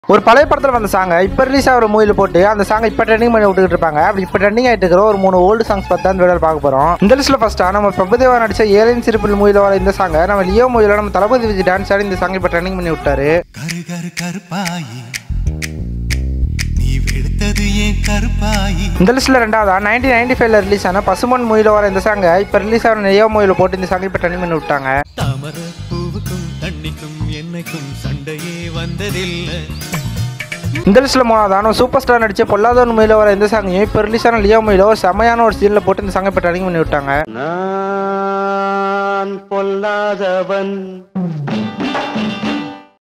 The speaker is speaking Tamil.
ஒரு பழைய படத்தில் வந்த சாங்கை இப்போ ரிலீஸ் ஆகிற மூவியில் போட்டு அந்த சாங்கை இப்போ ட்ரெண்டிங் பண்ணி விட்டுக்கிட்டு இருப்பாங்க அப்படி இப்போ ட்ரெண்டிங் ஆகிட்டு இருக்கிற ஒரு மூணு ஓல்டு சாங்ஸ் பார்த்து தான் இந்த வீடியோ பார்க்க போகிறோம் இந்த லிஸ்ட்டில் ஃபஸ்ட்டாக நம்ம பிரபுதேவா நடிச்ச ஏலியன் சிரிப்பில் மூவியில் வர இந்த சாங்கை நம்ம லியோ மூவியில் நம்ம தளபதி விஜய் டான்ஸ் ஆடி இந்த சாங்கை இப்போ ட்ரெண்டிங் பண்ணி விட்டாரு கரு கரு கருப்பாயி நீ வெளுத்தது ஏன் கருப்பாயி இந்த லிஸ்ட்டில் ரெண்டாவதா நைன்டீன் நைன்டி ஃபைவ்ல ரிலீஸ் ஆன பசுமன் மூவியில் வர இந்த சாங்கை இப்போ ரிலீஸ் ஆன லியோ மூவியில் போட்டு இந்த சாங்கை இப்போ ட்ரெண்டிங் பண்ணி விட்டாங்க தாமர பூவுக்கும் தண்ணிக்கும் என்னைக்கும் சண்டையே வந்ததில்லை இந்த லிஸ்ட்டில் மூணாவதா நம்ம சூப்பர் ஸ்டார் நடிச்ச பொல்லாதவன் மூவியில் வர இந்த சாங்கையும் இப்போ ரிலீஸ் ஆன லியோ மூவியில் ஒரு செமையான ஒரு சீனில் போட்டு இந்த சாங்கை இப்போ ட்ரெண்டிங் பண்ணி விட்டாங்க நான் பொல்லாதவன்